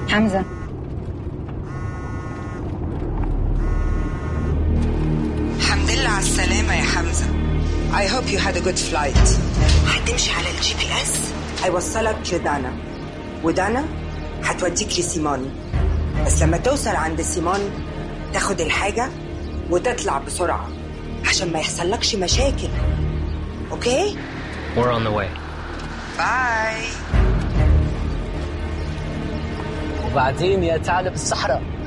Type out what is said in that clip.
حمزة الحمد لله على السلامة يا حمزة I hope you had a good flight هتمشي على الجي بي اس هيوصلك لدانا ودانا هتوديك لسيمون بس لما توصل عند سيمون تاخد الحاجة وتطلع بسرعة عشان ما يحصلكش مشاكل اوكي؟ We're on the way. باي وبعدين يا ثعلب الصحراء